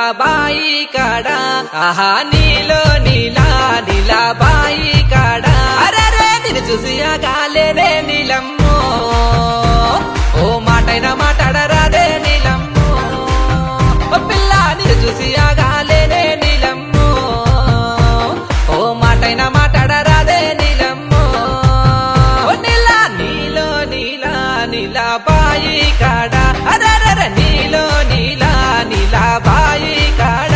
బాయి కాడ ఆహా నీలో నీలా నీలా బాయి కాడ అరే నిన్ను చూసి కాలేదే నీలమ్మో ఓ మాటైనా మాట్లాడరాదే నీలమ్మో ఓ పిల్ల నిన్ను చూసి ఆగాలేదే నీలమ్మో ఓ మాటైనా మాట్లాడరాదే నీలమ్మో ఓ నీలా నీలో నీలా నీలా బాయి కాడ అరే నీలో నీలా నీలా బాయి కాడ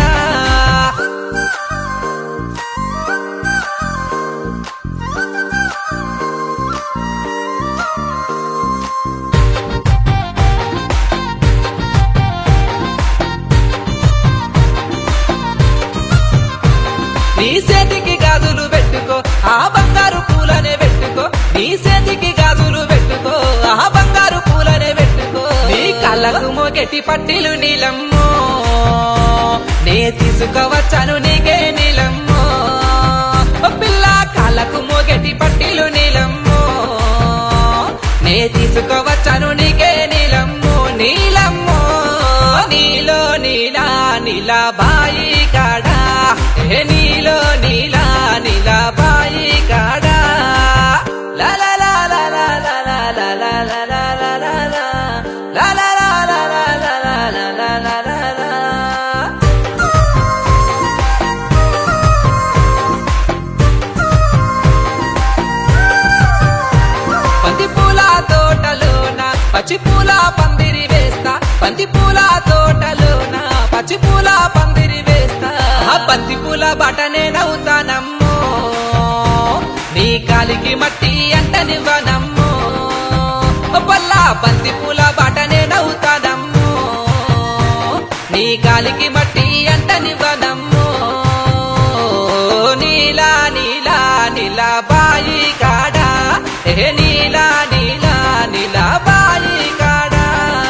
నీ చేతికి గాజులు పెట్టుకో ఆ బంగారు పూలనే పెట్టుకో నీ చేతికి గాజులు పెట్టుకో ఆ బంగారు పూలనే పెట్టుకో నీ కళ్ళకు మోగెట్టి పట్టిలు నీలమ్మో నే తీసుకువచ్చాను నీకే నీలమ్మో ఓ పిల్ల కాళ్ళకు మోగెట్టి పట్టిలు నీలమ్మో నే తీసుకువచ్చాను నీకే నీలమ్మో నీలమ్మో నీలో నీలా నీలా బాయి కాడా ఏ నీలో నీలా నీలా బాయి కాడా లా లా లా లా లా లా లా లా లా లా లా లా లా లా. లా లా లా లా లా లా లా లా లా లా లా లా. బంతి పూల తోటలోన పచ్చి పూల పందిరి వేస్తా బంతి పూల తోటలోన పచ్చి పూల పందిరి వేస్తా ఆ బంతి పూల బటనే నవ్వుతానమ్మో నీ కాలికి మట్టి అంటనివ్వనమ్మో ఓ పల్ల బంతి పూల బటనే నవ్వుతానమ్మో నీ కాలికి మట్టి అంటనివ్వనమ్మో నీలా నీలా నీలా బాయి కాడా ఏ నీలా నీలా నీలా బాయి కాడా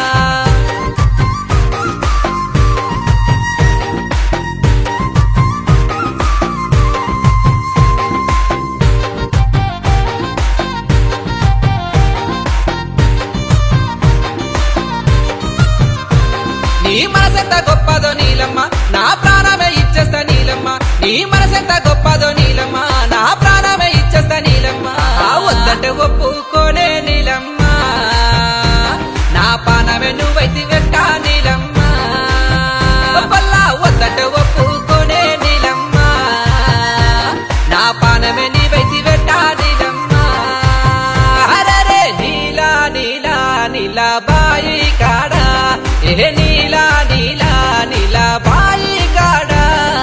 నీ మనసెంత గొప్పదో నీలమ్మ నా ప్రాణమే ఇచ్చేస్తా నీలమ్మ నీ మనసెంత గొప్పదో నీలమ్మ నా ప్రాణమే ఇచ్చేస్తా నీలమ్మ ఆ వద్దంటే ఒప్పుకోనే నీలమ్మ నా పానమే నువ్వైతే వెంట నీలమ్మ పల్లా వద్దంటే ఒప్పుకోనే నీలమ్మ నా పానమే నీవైతే వెంట నీలమ్మ అరరే నీలా నీలా నీలా బాయి కాడా ఏ నీలా నీలా నీలా బాయి కాడా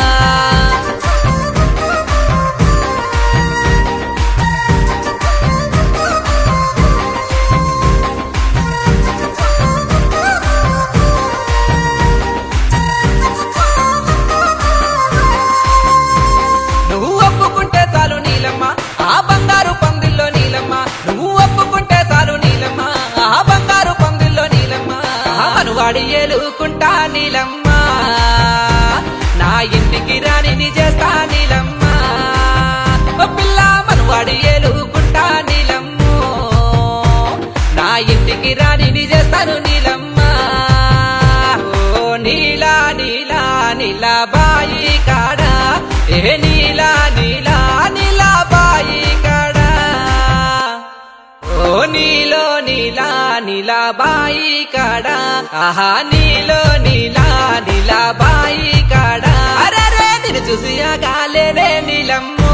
నువ్వు ఒప్పుకుంటే చాలు నీలమ్మ ఆ బంగారు పందిల్లో నీలమ్మ నువ్వు ఒప్పుకుంటే చాలు నీలమ్మ ఆ బంగారు పందిల్లో నీలమ్మ ఆ మనువాడి ఏలుకుంటా నీలమ్మ నా ఇంటికి రాణిని చేస్తా నీలమ్మ ఓ పిల్ల మనువాడి ఏలుకుంటా నీలమ్మో నా ఇంటికి రాణిని చేస్తాను నీలమ్మ ఓ నీలా నీలా నీలా బాయి కాడా ఏ నీలా నీలా నీలా బాయి కాడా ఓ నీలో నీలా నీలా బాయి కాడా ఆహా నీలో నీలా నీలా బాయి కాడా అరే నిన్ను చూసి కాలేదే నీలమ్మ